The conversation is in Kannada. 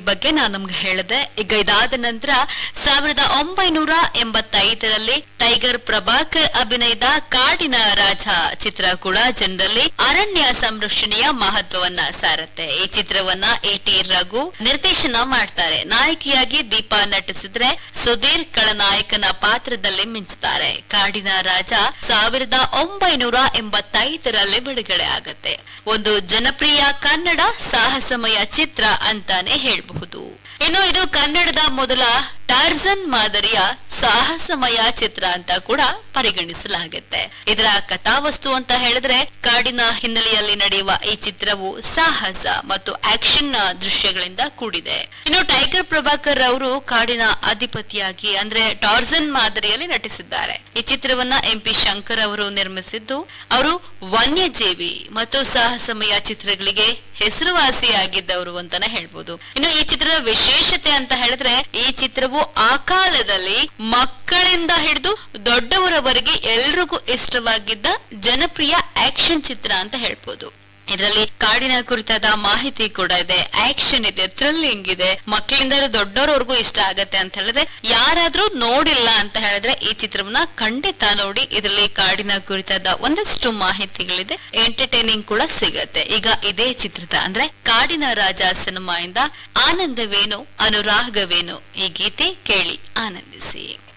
ಬಗ್ಗೆ ನಾನು ನಮ್ಗೆ ಹೇಳಿದೆ ಈಗ ಇದಾದ ನಂತರ ಸಾವಿರದ ಒಂಬೈನೂರ ಎಂಬತ್ತೈದರಲ್ಲಿ ಟೈಗರ್ ಪ್ರಭಾಕರ್ ಅಭಿನಯದ ಕಾಡಿನ ರಾಜ ಚಿತ್ರ ಕೂಡ ಜನರಲ್ಲಿ ಅರಣ್ಯ ಸಂರಕ್ಷಣೆಯ ಮಹತ್ವವನ್ನ ಸಾರುತ್ತೆ ಈ ಚಿತ್ರವನ್ನ ಎ ಟಿ ರಘು ನಿರ್ದೇಶನ ಮಾಡ್ತಾರೆ ನಾಯಕಿಯಾಗಿ ದೀಪಾ ನಟಿಸಿದ್ರೆ ಸುಧೀರ್ ಖಳನಾಯಕನ ಪಾತ್ರದಲ್ಲಿ ಮಿಂಚ್ತಾರೆ ಕಾಡಿನ ರಾಜ ಸಾವಿರದ ಒಂಬೈನೂರ ಎಂಬತ್ತೈದರಲ್ಲಿ ಬಿಡುಗಡೆ ಆಗತ್ತೆ ಒಂದು ಜನಪ್ರಿಯ ಕನ್ನಡ ಸಾಹಸಮಯ ಚಿತ್ರ ಅಂತಾನೆ ಹೇಳ್ಬಹುದು ಇನ್ನು ಇದು ಕನ್ನಡದ ಮೊದಲ ಟಾರ್ಜನ್ ಮಾದರಿಯ ಸಾಹಸಮಯ ಚಿತ್ರ ಅಂತ ಕೂಡ ಪರಿಗಣಿಸಲಾಗುತ್ತೆ ಇದರ ಕಥಾವಸ್ತು ಅಂತ ಹೇಳಿದ್ರೆ ಕಾಡಿನ ಹಿನ್ನೆಲೆಯಲ್ಲಿ ನಡೆಯುವ ಈ ಚಿತ್ರವು ಸಾಹಸ ಮತ್ತು ಆಕ್ಷನ್ ನ ದೃಶ್ಯಗಳಿಂದ ಕೂಡಿದೆ ಇನ್ನು ಟೈಗರ್ ಪ್ರಭಾಕರ್ ಅವರು ಕಾಡಿನ ಅಧಿಪತಿಯಾಗಿ ಅಂದ್ರೆ ಟಾರ್ಜನ್ ಮಾದರಿಯಲ್ಲಿ ನಟಿಸಿದ್ದಾರೆ ಈ ಚಿತ್ರವನ್ನ ಎಂ ಪಿ ಶಂಕರ್ ಅವರು ನಿರ್ಮಿಸಿದ್ದು ಅವರು ವನ್ಯಜೀವಿ ಮತ್ತು ಸಾಹಸಮಯ ಚಿತ್ರಗಳಿಗೆ ಹೆಸರುವಾಸಿಯಾಗಿದ್ದವರು ಅಂತಾನೆ ಹೇಳ್ಬೋದು ಇನ್ನು ಈ ಚಿತ್ರದ ವಿಶೇಷತೆ ಅಂತ ಹೇಳಿದ್ರೆ ಈ ಚಿತ್ರವು ಆ ಕಾಲದಲ್ಲಿ ಮಕ್ಕಳಿಂದ ಹಿಡಿದು ದೊಡ್ಡವರವರೆಗೆ ಎಲ್ರಿಗೂ ಇಷ್ಟವಾಗಿದ್ದ ಜನಪ್ರಿಯ ಆಕ್ಷನ್ ಚಿತ್ರ ಅಂತ ಹೇಳ್ಬೋದು ಇದರಲ್ಲಿ ಕಾಡಿನ ಕುರಿತಾದ ಮಾಹಿತಿ ಕೂಡ ಇದೆ ಆಕ್ಷನ್ ಇದೆ ಥ್ರಿಲ್ಲಿಂಗ್ ಇದೆ ಮಕ್ಕಳಿಂದ ದೊಡ್ಡವರವರೆಗೂ ಇಷ್ಟ ಆಗತ್ತೆ ಅಂತ ಹೇಳಿದ್ರೆ ಯಾರಾದ್ರೂ ನೋಡಿಲ್ಲ ಅಂತ ಹೇಳಿದ್ರೆ ಈ ಚಿತ್ರವನ್ನ ಖಂಡಿತ ನೋಡಿ ಇದರಲ್ಲಿ ಕಾಡಿನ ಕುರಿತಾದ ಒಂದಷ್ಟು ಮಾಹಿತಿಗಳಿದೆ ಎಂಟರ್ಟೈನಿಂಗ್ ಕೂಡ ಸಿಗತ್ತೆ ಈಗ ಇದೇ ಚಿತ್ರದ ಅಂದ್ರೆ ಕಾಡಿನ ರಾಜ ಸಿನಿಮಾ ಇಂದ ಆನಂದವೇನು ಅನುರಾಗವೇನು ಈ ಗೀತೆ ಕೇಳಿ ಆನಂದಿಸಿ